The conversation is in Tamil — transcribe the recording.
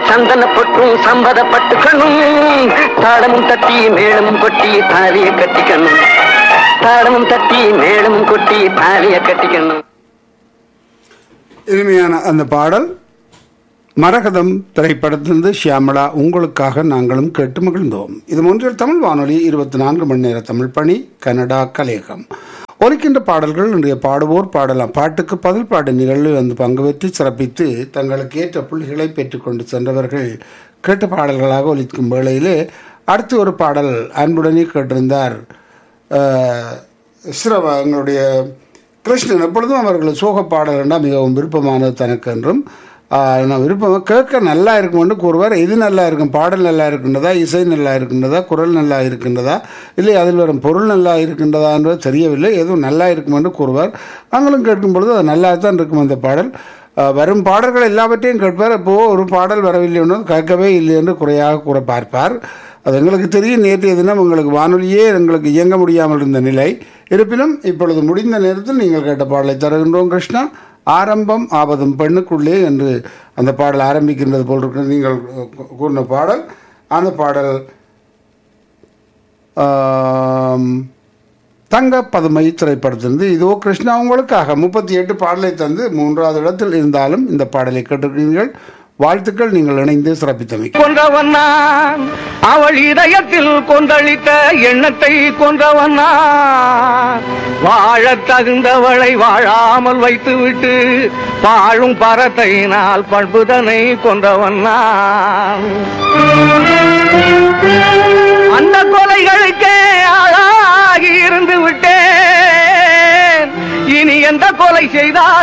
சந்தன பொட்டும் சம்பத பட்டுக்கணும் தாளமும் தட்டி மேளமும் கொட்டி தாலிய கட்டிக்கணும் தாளமும் தட்டி மேளமும் கொட்டி தாலிய கட்டிக்கணும் இனிமையான அந்த பாடல் மரகதம் திரைப்படத்திலிருந்து ஷியாமளா உங்களுக்காக நாங்களும் கேட்டு மகிழ்ந்தோம் இது ஒன்றில் தமிழ் வானொலி இருபத்தி நான்கு மணி நேர தமிழ் பணி கனடா கலேகம் ஒலிக்கின்ற பாடல்கள் இன்றைய பாடுவோர் பாடலாம் பாட்டுக்கு பதில் பாடு நிகழ்வில் வந்து பங்கு பெற்று சிறப்பித்து தங்களுக்கு ஏற்ற புள்ளிகளை பெற்றுக்கொண்டு சென்றவர்கள் கேட்ட பாடல்களாக ஒலிக்கும் வேளையிலே அடுத்து ஒரு பாடல் அன்புடனே கேட்டிருந்தார் அஹ், சிரவ எங்களுடைய கிருஷ்ணன் எப்பொழுதும் அவர்கள் சோக பாடல்கள்னா மிகவும் விருப்பமானது தனக்கு என்றும் ஆஹ், நான் விருப்பம் கேட்க நல்லா இருக்கும்னு கூறுவார் இது நல்லா இருக்கும் பாடல் நல்லா இருக்கின்றதா இசை நல்லா இருக்கின்றதா குரல் நல்லா இருக்கின்றதா இல்லை அதில் வரும் பொருள் நல்லா இருக்கின்றதா என்பது தெரியவில்லை எதுவும் நல்லா இருக்கும் என்று கூறுவார் நாங்களும் கேட்கும் பொழுது அது நல்லா தான் இருக்கும் அந்த பாடல் ஆஹ், வரும் பாடல்கள் எல்லாவற்றையும் கேட்பார் அப்போ ஒரு பாடல் வரவில்லை என்று கேட்கவே இல்லை என்று குறையாக கூற பார்ப்பார் அது எங்களுக்கு தெரியும் நேற்றைய தினம் உங்களுக்கு வானொலியே எங்களுக்கு இயங்க முடியாமல் இருந்த நிலை இருப்பினும் இப்பொழுது முடிந்த நேரத்தில் நீங்கள் கேட்ட பாடலை தருகின்றோம் கிருஷ்ணா ஆரம்பம் ஆபதும் பெண்ணுக்குள்ளே என்று அந்த பாடல் ஆரம்பிக்கின்றது போல் இருக்கிறது நீங்கள் கூ- கூறின பாடல் அந்த பாடல் ஆம், தங்க பதுமை திரைப்படத்திலிருந்து இதோ கிருஷ்ணா உங்களுக்காக முப்பத்தி எட்டு பாடலை தந்து மூன்றாவது இடத்தில் இருந்தாலும் இந்த பாடலை கேட்டிருக்கிறீர்கள் வாழ்த்துக்கள் நீங்கள் இணைந்து சிறப்பித்தமைக்கு கொன்றவன் நான் அவள் இதயத்தில் கொந்தளித்த எண்ணத்தை கொன்றவன் நான் வாழத் தகுந்தவளை வாழாமல் வைத்துவிட்டு பாழும் பரத்தையினால் பண்புதனை கொன்றவன் நான் அந்த கொலைகளுக்கே ஆளாகி இருந்து விட்டேன் இனி எந்த கொலை செய்தால்